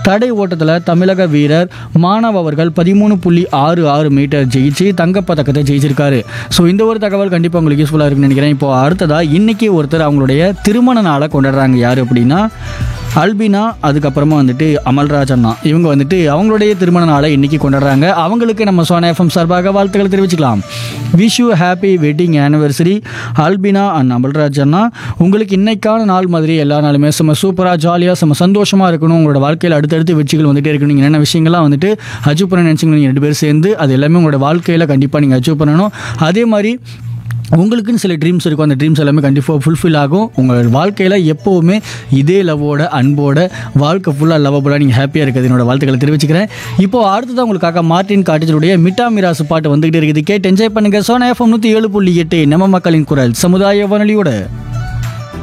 தடை ஓட்டத்தில் தமிழக வீரர் மாணவ அவர்கள் பதிமூணு புள்ளி ஆறு ஆறு மீட்டர் ஜெயிச்சு தங்கப்பதக்கத்தை ஜெயிச்சிருக்காரு ஸோ இந்த ஒரு தகவல் கண்டிப்பாக உங்களுக்கு யூஸ்ஃபுல்லாக இருக்குன்னு நினைக்கிறேன் இப்போ அடுத்ததாக இன்னைக்கு ஒருத்தர் அவங்களுடைய திருமண நாளை கொண்டாடுறாங்க யார் அப்படின்னா அல்பினா அதுக்கப்புறமா வந்துட்டு அமல்ராஜ் அண்ணா இவங்க வந்துட்டு அவங்களுடைய திருமண நாளை இன்னைக்கு கொண்டாடுறாங்க அவங்களுக்கு நம்ம சோனா எஃப்எம் சார்பாக வாழ்த்துக்களை தெரிவிச்சுக்கலாம் wish you happy wedding anniversary Albina and Amalraj அண்ணா உங்களுக்கு இன்னைக்கான நாள் மாதிரி எல்லா நாளுமே செம்ம சூப்பராக ஜாலியாக செம்ம சந்தோஷமாக இருக்கணும் உங்களோட வாழ்க்கையில் அடுத்தடுத்து வெற்றிகள் வந்துட்டே இருக்கணும் நீங்கள் என்னென்ன விஷயங்கள்லாம் வந்துட்டு அச்சீவ் பண்ண நினச்சிங்க நீங்கள் ரெண்டு பேரும் சேர்ந்து அது எல்லாமே உங்களோட வாழ்க்கையில் கண்டிப்பாக நீங்கள் அச்சீவ் பண்ணணும் அதே மாதிரி உங்களுக்குன்னு சில ட்ரீம்ஸ் இருக்கும் அந்த ட்ரீம்ஸ் எல்லாமே கண்டிப்பாக ஃபுல்ஃபில் ஆகும் உங்கள் வாழ்க்கையில் எப்போவுமே இதே லவ்வோட அன்போட வாழ்க்கை ஃபுல்லாக லவ்வபுளாக நீங்கள் ஹாப்பியாக இருக்கிறது என்னோட வாழ்த்துக்களை தெரிவிச்சுக்கிறேன் இப்போ அடுத்ததான் உங்களுக்காக மார்ட்டின் காட்டேஜருடைய மிட்டா மிராசு பாட்டு வந்துகிட்டே இருக்குது கேட்டு என்ஜாய் பண்ணுங்கள் சோனா எஃப்எம் நூற்றி ஏழு புள்ளி எட்டு நம்ம மக்களின் குரல் சமுதாய வானொலியோட